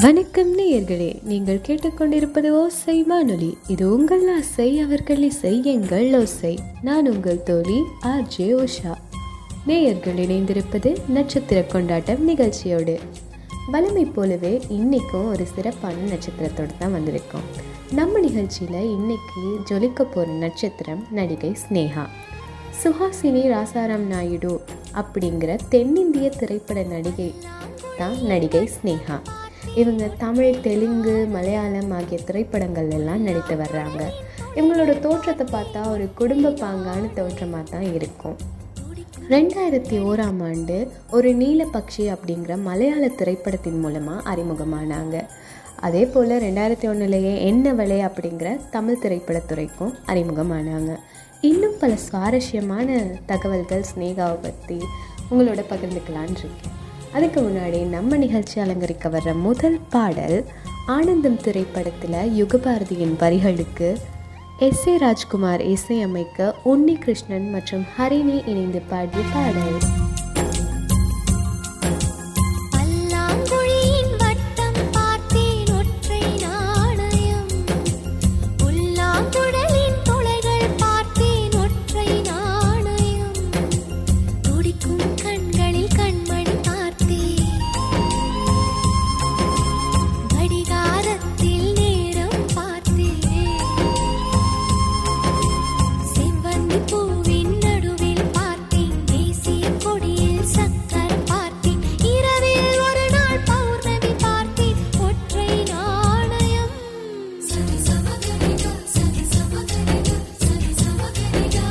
வணக்கம் நேயர்களே நீங்கள் கேட்டுக்கொண்டிருப்பது ஓசை வானொலி இது உங்கள் ஆசை அவர்கள் இசை எங்கள் ஓசை நான் உங்கள் தோழி ஆர்ஜே உஷா நேயர்கள் இணைந்திருப்பது நட்சத்திர கொண்டாட்டம் நிகழ்ச்சியோடு வளமை போலவே இன்னைக்கும் ஒரு சிறப்பான நட்சத்திரத்தோடு தான் வந்திருக்கோம் நம்ம நிகழ்ச்சியில் இன்னைக்கு ஜொலிக்க போகிற நட்சத்திரம் நடிகை ஸ்னேகா சுஹாசினி ராசாராம் நாயுடு அப்படிங்கிற தென்னிந்திய திரைப்பட நடிகை தான் நடிகை ஸ்னேகா இவங்க தமிழ் தெலுங்கு மலையாளம் ஆகிய திரைப்படங்கள் எல்லாம் நடித்து வர்றாங்க இவங்களோட தோற்றத்தை பார்த்தா ஒரு குடும்ப பாங்கான தோற்றமாக தான் இருக்கும் ரெண்டாயிரத்தி ஓராம் ஆண்டு ஒரு நீலபக்ஷி அப்படிங்கிற மலையாள திரைப்படத்தின் மூலமாக அறிமுகமானாங்க அதே போல் ரெண்டாயிரத்தி ஒன்றுலேயே என்ன விலை அப்படிங்கிற தமிழ் திரைப்படத்துறைக்கும் அறிமுகமானாங்க இன்னும் பல சுவாரஸ்யமான தகவல்கள் ஸ்னேகாவை பற்றி உங்களோட பகிர்ந்துக்கலான் இருக்கேன் அதுக்கு முன்னாடி நம்ம நிகழ்ச்சி அலங்கரிக்க வர்ற முதல் பாடல் ஆனந்தம் திரைப்படத்தில் யுகபாரதியின் வரிகளுக்கு எஸ் ஏ ராஜ்குமார் இசையமைக்க உன்னி கிருஷ்ணன் மற்றும் ஹரிணி இணைந்து பாடிய பாடல் பல்லாங்குழியின் வட்டம் பார்த்தேன் ஒற்றை நாணயம் புல்லாங்குழலின் துளைகள் பார்த்தேன் ஒற்றை நாணயம் துடிக்கும் கண்களில் கண்மணி பார்த்தேன் கடிகாரத்தில் நேரம் பார்த்தேன் செவ்வந்தி பூவின் நடுவில் பார்த்தேன் தேசிய கொடியில் சக்கர் பார்த்தேன் இரவில் ஒரு நாள் பௌர்ணமி பார்த்தேன் ஒற்றை நாணயம் சரி சமகரிகா சரி சமகரிகா சரி சமகரிகா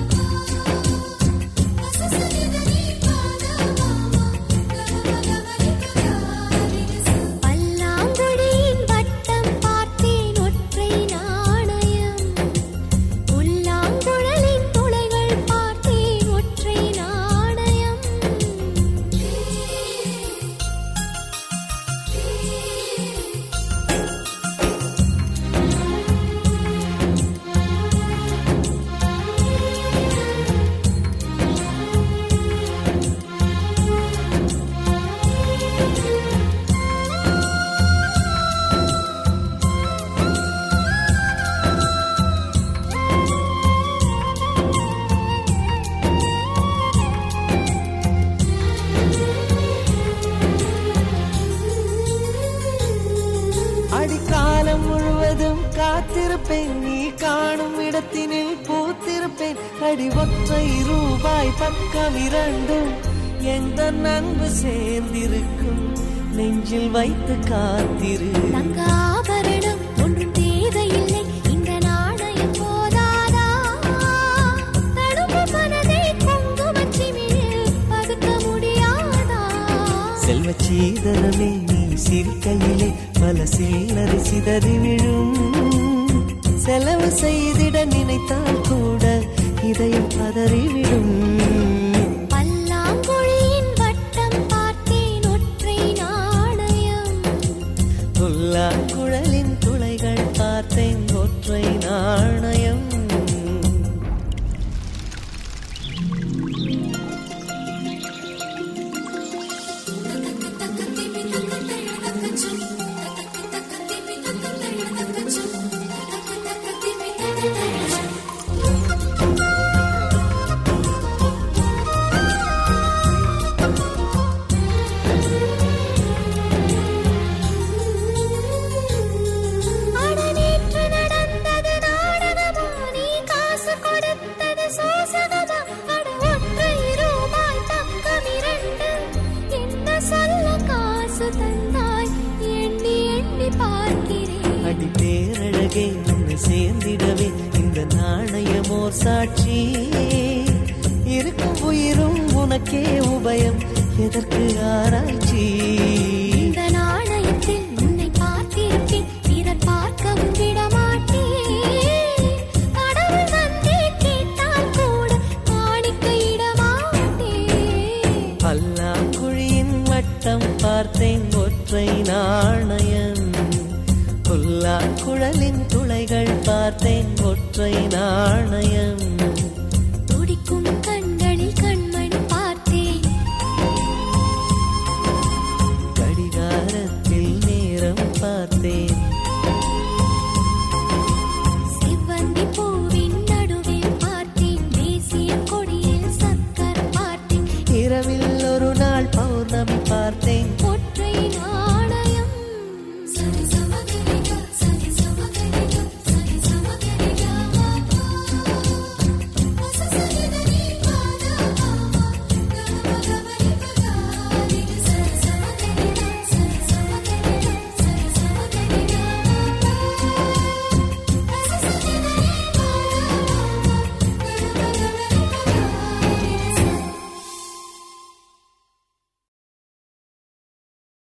பல்லாங்குழியின் வட்டம் பார்த்தேன் ஒற்றை நாணயம் புல்லாங்குழலின் துளைகள் பார்த்தேன் ஒற்றை நாணயம் அடிக்காலம் முழுவதும் காத்திருப்பேன் நீ காணும் இடத்தினில் பூத்திருப்பேன் அடி ஒற்றை ரூபாய் பக்கம் இரண்டும் எந்த நண்பு சேர்ந்திருக்கும் நெஞ்சில் வைத்து காத்திரு தங்க ஆபரணம் ஒன்றும் தேவையில்லை இந்த நாணயம் போதாதா தடுப்பு மனதை குங்குமச்சிமிழில் பதுக்க முடியாதா செல்வ சீதனமே நீ சிரிக்கையிலே பல சில்லறை சிதறி விழும் செலவு செய்திட நினைத்தால் கூட இதயம் பதறிவிடும் பல்லாங்குழியின் வட்டம் பார்த்தேன் ஒற்றை நாணயம் புல்லா குழலின் துளைகள் பார்த்தேன் ஒற்றை நாணயம் அட நேற்று நடந்தது நாடகமா நீ காசு கொடுத்தது சோசகமா அட ஒற்றை ரூபாய் பக்கம் இரண்டு என்ன சொல்ல காசு தந்தாய் எண்ணி எண்ணி பார்க்கிறேன் அடி பேரழகே உன்னை சேர்ந்திடவே இந்த நாணயமோர் சாட்சி இருக்கும் உயிரும் உனக்கே உபயம் எதற்கு ஆராய்ச்சி இந்த நாணயத்தில் உன்னை பார்த்திருப்பேன் பிறர் பார்க்கவும் விட மாட்டேன் கடவுள் வந்தே கேட்டால் கூட காணிக்கையிட மாட்டேன் பல்லாங்குழியின் வட்டம் பார்த்தேன் ஒற்றை நாணயம் புல்லா குழலின் துளைகள் பார்த்தேன் ஒற்றை நாணயம்